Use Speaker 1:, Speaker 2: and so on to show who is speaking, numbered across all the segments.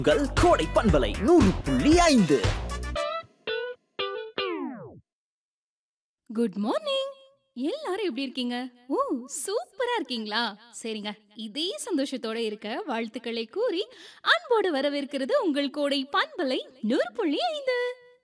Speaker 1: உங்கள் கோடை பண்பலை நூறு புள்ளி ஐந்து
Speaker 2: குட் மார்னிங் எல்லாரும் எப்படி இருக்கீங்க ஓ சூப்பரா இருக்கீங்களா சரிங்க இதே சந்தோஷத்தோட இருக்க வாழ்த்துக்களை கூறி அன்போடு வரவேற்கிறது உங்கள் கோடை பண்பலை நூறு புள்ளி ஐந்து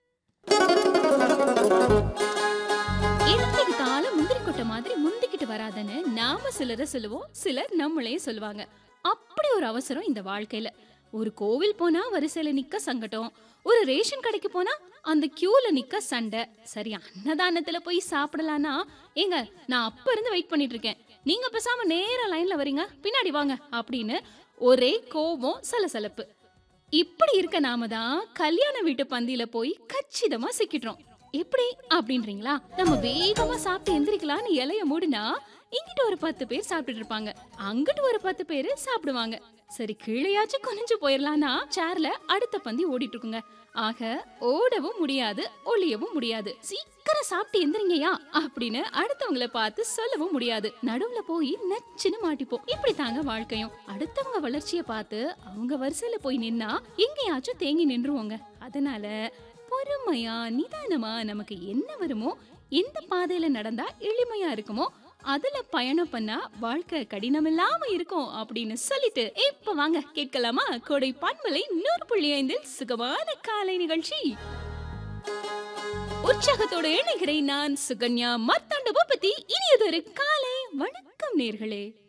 Speaker 2: எடுத்துக்கிட்டாலும் முந்திரி கொட்டை மாதிரி முந்திக்கிட்டு வராதன்னு நாம சிலரை சொல்லுவோம் சிலர் நம்மளே சொல்லுவாங்க அப்படி ஒரு அவசரம் இந்த வாழ்க்கையில ஒரு கோவில் போனா வரிசையில நிக்க சங்கடம் ஒரு ரேஷன் கடைக்கு போனா அந்த கியூல நிக்க சண்டை சரி அன்னதானத்துல போய் சாப்பிடலானா ஏங்க நான் அப்ப இருந்து வெயிட் பண்ணிட்டு இருக்கேன் நீங்க பேசாம நேரா லைன்ல வரீங்க பின்னாடி வாங்க அப்படின்னு ஒரே கோபம் சலசலப்பு இப்படி இருக்க நாம தான் கல்யாண வீட்டு பந்தியில போய் கச்சிதமா சிக்கிட்டோம் எப்படி அப்படின்றீங்களா நம்ம வேகமா சாப்பிட்டு எந்திரிக்கலாம்னு இலைய மூடினா இங்கிட்ட ஒரு பத்து பேர் சாப்பிட்டுட்டு இருப்பாங்க அங்கிட்டு ஒரு பத்து பேர் சாப்பிடுவாங்க சரி கீழையாச்சும் குனிஞ்சு போயிடலாம்னா சேர்ல அடுத்த பந்தி ஓடிட்டு இருக்குங்க ஆக ஓடவும் முடியாது ஒளியவும் முடியாது சீக்கிரம் சாப்பிட்டு எந்திரிங்கயா அப்படின்னு அடுத்தவங்கள பார்த்து சொல்லவும் முடியாது நடுவுல போய் நச்சுன்னு மாட்டிப்போம் இப்படி தாங்க வாழ்க்கையும் அடுத்தவங்க வளர்ச்சிய பார்த்து அவங்க வரிசையில போய் நின்னா எங்கேயாச்சும் தேங்கி நின்றுவோங்க அதனால பொறுமையா நிதானமா நமக்கு என்ன வருமோ எந்த பாதையில நடந்தா எளிமையா இருக்குமோ அதுல பயணம் பண்ணா வாழ்க்கை கடினம் இல்லாம இருக்கும் அப்படின்னு சொல்லிட்டு இப்ப வாங்க கேட்கலாமா கோடை பன்மலை நூறு புள்ளி ஐந்தில் சுகமான காலை நிகழ்ச்சி உற்சாகத்தோட இணைகிறேன் நான் சுகன்யா மத்தாண்ட பத்தி இனியதொரு காலை வணக்கம் நேர்களே